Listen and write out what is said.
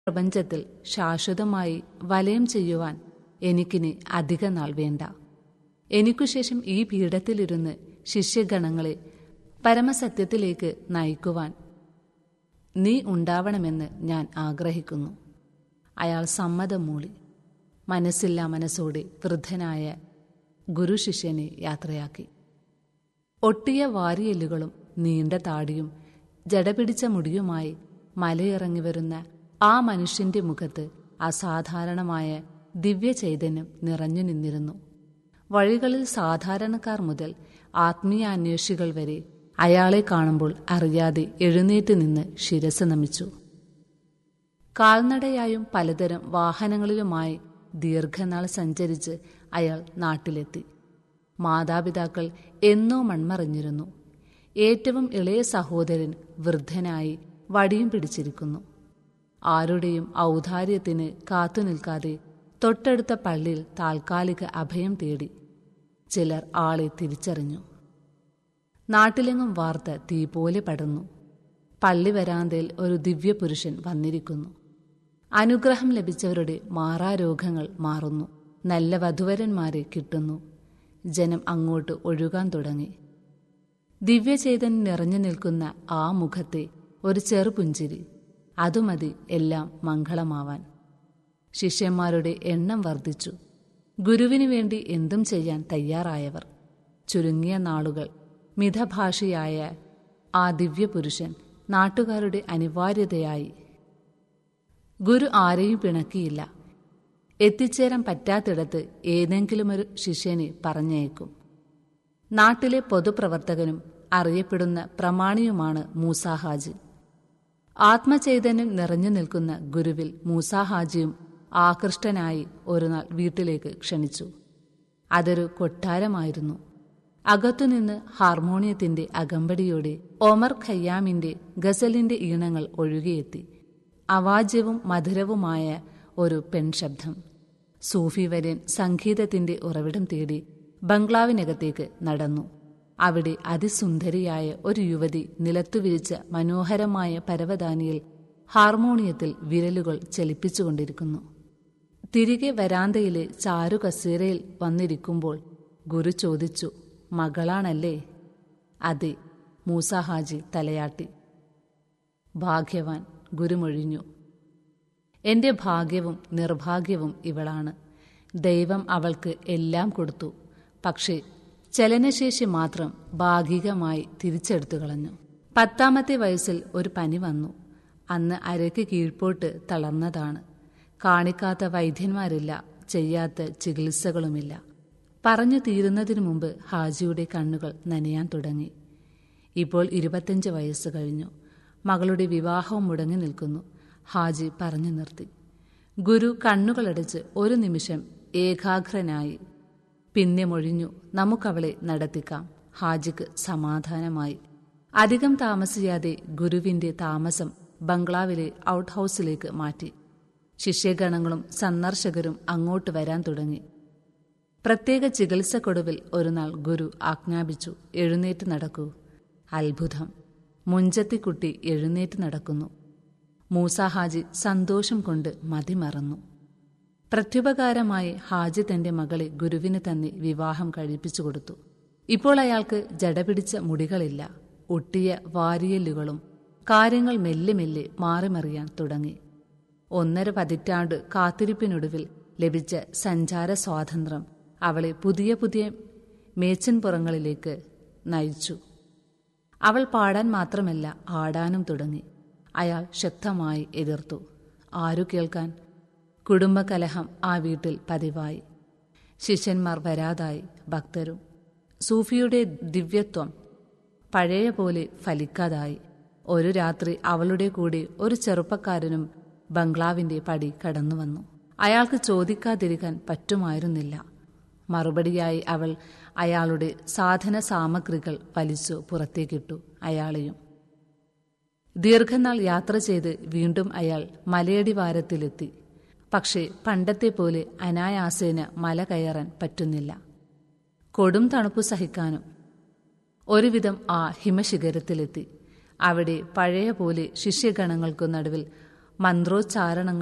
പ്രപഞ്ചത്തിൽ ശാശ്വതമായി വലയം ചെയ്യുവാൻ എനിക്കിനി അധിക നാൾ വേണ്ട എനിക്കുശേഷം ഈ പീഠത്തിലിരുന്ന് ശിഷ്യഗണങ്ങളെ പരമസത്യത്തിലേക്ക് നയിക്കുവാൻ നീ ഉണ്ടാവണമെന്ന് ഞാൻ ആഗ്രഹിക്കുന്നു അയാൾ സമ്മതം മൂളി മനസ്സില്ലാ മനസ്സോടെ വൃദ്ധനായ ഗുരുശിഷ്യനെ യാത്രയാക്കി ഒട്ടിയ വാരിയെല്ലുകളും നീണ്ട താടിയും ജടപിടിച്ച മുടിയുമായി മലയിറങ്ങി വരുന്ന ആ മനുഷ്യന്റെ മുഖത്ത് അസാധാരണമായ ദിവ്യചൈതന്യം നിറഞ്ഞു നിന്നിരുന്നു വഴികളിൽ സാധാരണക്കാർ മുതൽ ആത്മീയാന്വേഷികൾ വരെ അയാളെ കാണുമ്പോൾ അറിയാതെ എഴുന്നേറ്റ് നിന്ന് ശിരസ് നമിച്ചു കാൽനടയായും പലതരം വാഹനങ്ങളിലുമായി ദീർഘനാൾ സഞ്ചരിച്ച് അയാൾ നാട്ടിലെത്തി മാതാപിതാക്കൾ എന്നോ മൺമറിഞ്ഞിരുന്നു ഏറ്റവും ഇളയ സഹോദരൻ വൃദ്ധനായി വടിയും പിടിച്ചിരിക്കുന്നു ആരുടെയും ഔദാര്യത്തിന് കാത്തുനിൽക്കാതെ തൊട്ടടുത്ത പള്ളിയിൽ താൽക്കാലിക അഭയം തേടി ചിലർ ആളെ തിരിച്ചറിഞ്ഞു നാട്ടിലെങ്ങും വാർത്ത തീ പോലെ പടർന്നു പള്ളി വരാന്തയിൽ ഒരു ദിവ്യപുരുഷൻ വന്നിരിക്കുന്നു അനുഗ്രഹം ലഭിച്ചവരുടെ മാറാരോഗങ്ങൾ മാറുന്നു നല്ല വധുവരന്മാരെ കിട്ടുന്നു ജനം അങ്ങോട്ട് ഒഴുകാൻ തുടങ്ങി ദിവ്യചൈതന്യം നിറഞ്ഞു നിൽക്കുന്ന ആ മുഖത്തെ ഒരു ചെറുപുഞ്ചിരി അതുമതി എല്ലാം മംഗളമാവാൻ ശിഷ്യന്മാരുടെ എണ്ണം വർദ്ധിച്ചു ഗുരുവിനു വേണ്ടി എന്തും ചെയ്യാൻ തയ്യാറായവർ ചുരുങ്ങിയ നാളുകൾ മിതഭാഷിയായ ആ ദിവ്യപുരുഷൻ നാട്ടുകാരുടെ അനിവാര്യതയായി ഗുരു ആരെയും പിണക്കിയില്ല എത്തിച്ചേരാൻ പറ്റാത്തിടത്ത് ഏതെങ്കിലുമൊരു ശിഷ്യനെ പറഞ്ഞയക്കും നാട്ടിലെ പൊതുപ്രവർത്തകനും അറിയപ്പെടുന്ന പ്രമാണിയുമാണ് മൂസാഹാജി ആത്മചൈതന്യം നിറഞ്ഞു നിൽക്കുന്ന ഗുരുവിൽ മൂസാഹാജിയും ആകൃഷ്ടനായി ഒരുനാൾ വീട്ടിലേക്ക് ക്ഷണിച്ചു അതൊരു കൊട്ടാരമായിരുന്നു അകത്തുനിന്ന് ഹാർമോണിയത്തിന്റെ അകമ്പടിയോടെ ഒമർ ഖയ്യാമിന്റെ ഗസലിന്റെ ഈണങ്ങൾ ഒഴുകിയെത്തി അവാജ്യവും മധുരവുമായ ഒരു പെൺശബ്ദം സൂഫി വര്യൻ സംഗീതത്തിന്റെ ഉറവിടം തേടി ബംഗ്ലാവിനകത്തേക്ക് നടന്നു അവിടെ അതിസുന്ദരിയായ ഒരു യുവതി നിലത്തുവിരിച്ച മനോഹരമായ പരവതാനിയിൽ ഹാർമോണിയത്തിൽ വിരലുകൾ ചലിപ്പിച്ചുകൊണ്ടിരിക്കുന്നു തിരികെ വരാന്തയിലെ ചാരു കസേരയിൽ വന്നിരിക്കുമ്പോൾ ഗുരു ചോദിച്ചു മകളാണല്ലേ അതെ മൂസാഹാജി തലയാട്ടി ഭാഗ്യവാൻ ഗുരുമൊഴിഞ്ഞു എന്റെ ഭാഗ്യവും നിർഭാഗ്യവും ഇവളാണ് ദൈവം അവൾക്ക് എല്ലാം കൊടുത്തു പക്ഷേ ചലനശേഷി മാത്രം ഭാഗികമായി തിരിച്ചെടുത്തു കളഞ്ഞു പത്താമത്തെ വയസ്സിൽ ഒരു പനി വന്നു അന്ന് അരയ്ക്ക് കീഴ്പോട്ട് തളർന്നതാണ് കാണിക്കാത്ത വൈദ്യന്മാരില്ല ചെയ്യാത്ത ചികിത്സകളുമില്ല പറഞ്ഞു തീരുന്നതിനു മുമ്പ് ഹാജിയുടെ കണ്ണുകൾ നനയാൻ തുടങ്ങി ഇപ്പോൾ ഇരുപത്തഞ്ച് വയസ്സ് കഴിഞ്ഞു മകളുടെ വിവാഹവും മുടങ്ങി നിൽക്കുന്നു ഹാജി പറഞ്ഞു നിർത്തി ഗുരു കണ്ണുകളടച്ച് ഒരു നിമിഷം ഏകാഗ്രനായി പിന്നെ മൊഴിഞ്ഞു നമുക്കവളെ നടത്തിക്കാം ഹാജിക്ക് സമാധാനമായി അധികം താമസിയാതെ ഗുരുവിന്റെ താമസം ബംഗ്ലാവിലെ ഔട്ട് ഹൌസിലേക്ക് മാറ്റി ശിഷ്യഗണങ്ങളും സന്ദർശകരും അങ്ങോട്ട് വരാൻ തുടങ്ങി പ്രത്യേക ചികിത്സക്കൊടുവിൽ ഒരുനാൾ ഗുരു ആജ്ഞാപിച്ചു എഴുന്നേറ്റ് നടക്കൂ അത്ഭുതം മുഞ്ചത്തിക്കുട്ടി എഴുന്നേറ്റ് നടക്കുന്നു മൂസ ഹാജി സന്തോഷം കൊണ്ട് മതിമറന്നു പ്രത്യുപകാരമായി ഹാജി തന്റെ മകളെ ഗുരുവിന് തന്നെ വിവാഹം കഴിപ്പിച്ചു കൊടുത്തു ഇപ്പോൾ അയാൾക്ക് ജടപിടിച്ച മുടികളില്ല ഒട്ടിയ വാരിയല്ലുകളും കാര്യങ്ങൾ മെല്ലെ മെല്ലെ മാറിമറിയാൻ തുടങ്ങി ഒന്നര പതിറ്റാണ്ട് കാത്തിരിപ്പിനൊടുവിൽ ലഭിച്ച സഞ്ചാര സ്വാതന്ത്ര്യം അവളെ പുതിയ പുതിയ മേച്ചൻപുറങ്ങളിലേക്ക് നയിച്ചു അവൾ പാടാൻ മാത്രമല്ല ആടാനും തുടങ്ങി അയാൾ ശക്തമായി എതിർത്തു ആരു കേൾക്കാൻ കുടുംബകലഹം ആ വീട്ടിൽ പതിവായി ശിഷ്യന്മാർ വരാതായി ഭക്തരും സൂഫിയുടെ ദിവ്യത്വം പഴയ പോലെ ഫലിക്കാതായി ഒരു രാത്രി അവളുടെ കൂടെ ഒരു ചെറുപ്പക്കാരനും ബംഗ്ലാവിന്റെ പടി കടന്നു വന്നു അയാൾക്ക് ചോദിക്കാതിരിക്കാൻ പറ്റുമായിരുന്നില്ല മറുപടിയായി അവൾ അയാളുടെ സാധന സാമഗ്രികൾ വലിച്ചു പുറത്തേക്കിട്ടു അയാളെയും ദീർഘനാൾ യാത്ര ചെയ്ത് വീണ്ടും അയാൾ മലയടിവാരത്തിലെത്തി പക്ഷേ പണ്ടത്തെ പോലെ അനായാസേന മല കയറാൻ പറ്റുന്നില്ല കൊടും തണുപ്പു സഹിക്കാനും ഒരുവിധം ആ ഹിമശിഖരത്തിലെത്തി അവിടെ പഴയ പോലെ ശിഷ്യഗണങ്ങൾക്കു നടുവിൽ മന്ത്രോച്ചാരണങ്ങൾ